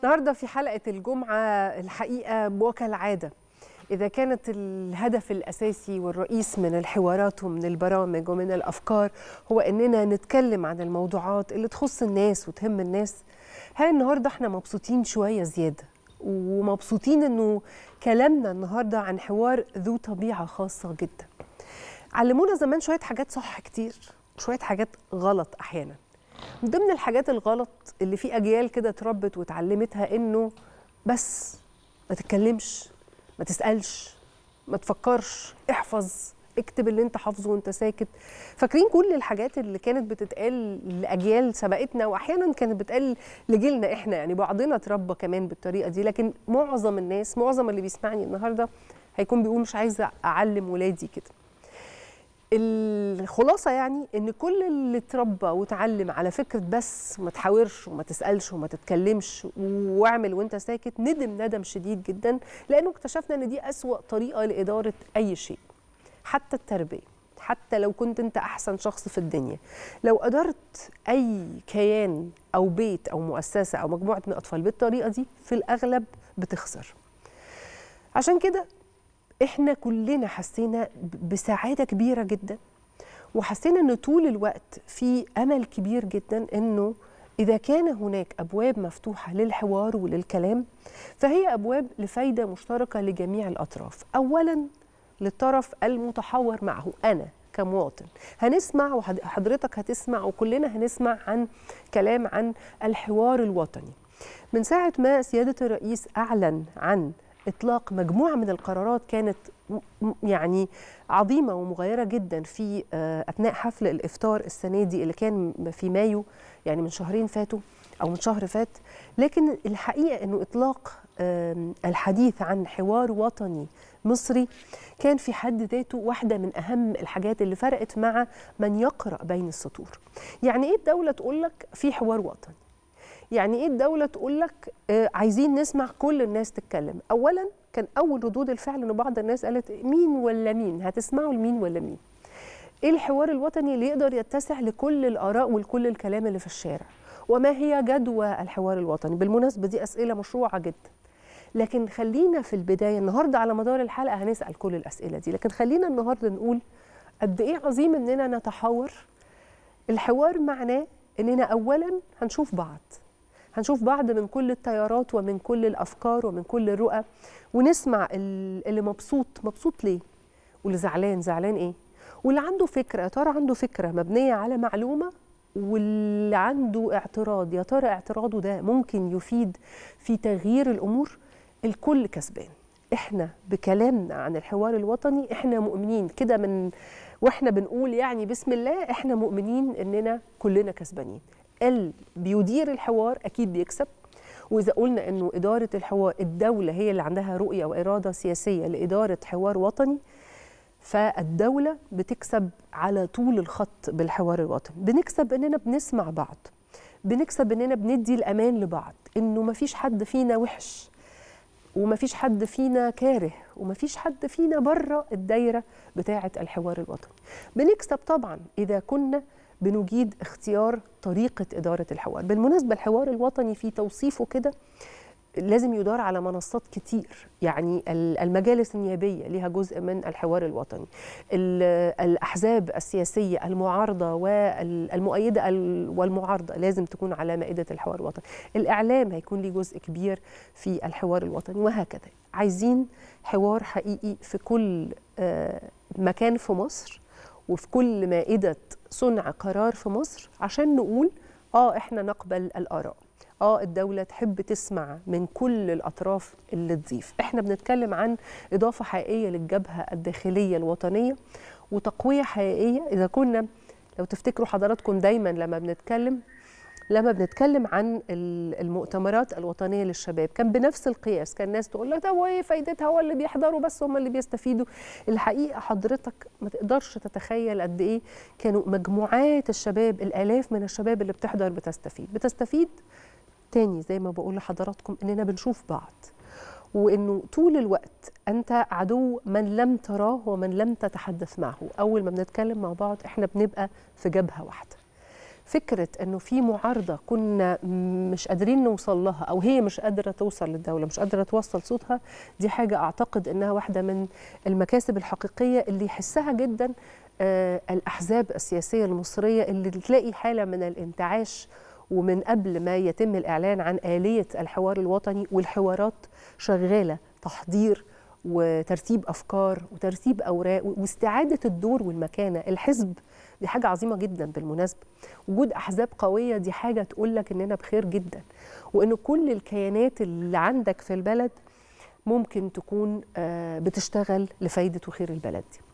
النهارده في حلقه الجمعه الحقيقه وكالعاده اذا كانت الهدف الاساسي والرئيس من الحوارات ومن البرامج ومن الافكار هو اننا نتكلم عن الموضوعات اللي تخص الناس وتهم الناس هاي النهارده احنا مبسوطين شويه زياده ومبسوطين انه كلامنا النهارده عن حوار ذو طبيعه خاصه جدا علمونا زمان شويه حاجات صح كتير شويه حاجات غلط احيانا من ضمن الحاجات الغلط اللي في اجيال كده اتربت واتعلمتها انه بس ما تتكلمش ما تسالش ما تفكرش احفظ اكتب اللي انت حافظه وانت ساكت فاكرين كل الحاجات اللي كانت بتتقال لاجيال سبقتنا واحيانا كانت بتقال لجيلنا احنا يعني بعضنا اتربى كمان بالطريقه دي لكن معظم الناس معظم اللي بيسمعني النهارده هيكون بيقول مش عايزه اعلم ولادي كده الخلاصه يعني ان كل اللي اتربى واتعلم على فكره بس ما تحاورش وما تسالش وما تتكلمش واعمل وانت ساكت ندم ندم شديد جدا لانه اكتشفنا ان دي اسوا طريقه لاداره اي شيء حتى التربيه حتى لو كنت انت احسن شخص في الدنيا لو ادرت اي كيان او بيت او مؤسسه او مجموعه من الاطفال بالطريقه دي في الاغلب بتخسر عشان كده احنا كلنا حسينا بسعاده كبيره جدا وحسينا ان طول الوقت في امل كبير جدا انه اذا كان هناك ابواب مفتوحه للحوار وللكلام فهي ابواب لفايده مشتركه لجميع الاطراف اولا للطرف المتحور معه انا كمواطن هنسمع وحضرتك هتسمع وكلنا هنسمع عن كلام عن الحوار الوطني من ساعه ما سياده الرئيس اعلن عن اطلاق مجموعه من القرارات كانت يعني عظيمه ومغيره جدا في اثناء حفل الافطار السنه دي اللي كان في مايو يعني من شهرين فاتوا او من شهر فات لكن الحقيقه انه اطلاق الحديث عن حوار وطني مصري كان في حد ذاته واحده من اهم الحاجات اللي فرقت مع من يقرا بين السطور يعني ايه الدوله تقول لك في حوار وطني يعني ايه الدوله تقول لك آه عايزين نسمع كل الناس تتكلم اولا كان اول ردود الفعل ان بعض الناس قالت مين ولا مين هتسمعوا لمين ولا مين ايه الحوار الوطني اللي يقدر يتسع لكل الاراء ولكل الكلام اللي في الشارع وما هي جدوى الحوار الوطني بالمناسبه دي اسئله مشروعه جدا لكن خلينا في البدايه النهارده على مدار الحلقه هنسال كل الاسئله دي لكن خلينا النهارده نقول قد ايه عظيم اننا نتحاور الحوار معناه اننا اولا هنشوف بعض هنشوف بعض من كل التيارات ومن كل الافكار ومن كل الرؤى ونسمع اللي مبسوط مبسوط ليه واللي زعلان زعلان ايه واللي عنده فكره يا ترى عنده فكره مبنيه على معلومه واللي عنده اعتراض يا ترى اعتراضه ده ممكن يفيد في تغيير الامور الكل كسبان احنا بكلامنا عن الحوار الوطني احنا مؤمنين كده من واحنا بنقول يعني بسم الله احنا مؤمنين اننا كلنا كسبانين اللي بيدير الحوار اكيد بيكسب واذا قلنا انه اداره الحوار الدوله هي اللي عندها رؤيه واراده سياسيه لاداره حوار وطني فالدوله بتكسب على طول الخط بالحوار الوطني بنكسب اننا بنسمع بعض بنكسب اننا بندي الامان لبعض انه مفيش حد فينا وحش ومفيش حد فينا كاره ومفيش حد فينا بره الدايره بتاعه الحوار الوطني بنكسب طبعا اذا كنا بنجيد اختيار طريقة إدارة الحوار بالمناسبة الحوار الوطني في توصيفه كده لازم يدار على منصات كتير يعني المجالس النيابية لها جزء من الحوار الوطني الأحزاب السياسية المعارضة والمؤيدة والمعارضة لازم تكون على مائدة الحوار الوطني الإعلام هيكون ليه جزء كبير في الحوار الوطني وهكذا عايزين حوار حقيقي في كل مكان في مصر وفي كل مائدة صنع قرار في مصر عشان نقول اه احنا نقبل الاراء اه الدولة تحب تسمع من كل الأطراف اللي تضيف احنا بنتكلم عن إضافة حقيقية للجبهة الداخلية الوطنية وتقوية حقيقية إذا كنا لو تفتكروا حضراتكم دايما لما بنتكلم لما بنتكلم عن المؤتمرات الوطنيه للشباب كان بنفس القياس كان الناس تقول لك ده هو ايه فايدتها هو اللي بيحضروا بس هم اللي بيستفيدوا الحقيقه حضرتك ما تقدرش تتخيل قد ايه كانوا مجموعات الشباب الالاف من الشباب اللي بتحضر بتستفيد بتستفيد تاني زي ما بقول لحضراتكم اننا بنشوف بعض وانه طول الوقت انت عدو من لم تراه ومن لم تتحدث معه اول ما بنتكلم مع بعض احنا بنبقى في جبهه واحده فكره انه في معارضه كنا مش قادرين نوصل لها او هي مش قادره توصل للدوله مش قادره توصل صوتها دي حاجه اعتقد انها واحده من المكاسب الحقيقيه اللي يحسها جدا آه الاحزاب السياسيه المصريه اللي تلاقي حاله من الانتعاش ومن قبل ما يتم الاعلان عن اليه الحوار الوطني والحوارات شغاله تحضير وترتيب افكار وترتيب اوراق واستعاده الدور والمكانه الحزب دي حاجه عظيمه جدا بالمناسبه وجود احزاب قويه دي حاجه تقول لك اننا بخير جدا وان كل الكيانات اللي عندك في البلد ممكن تكون بتشتغل لفايده وخير البلد دي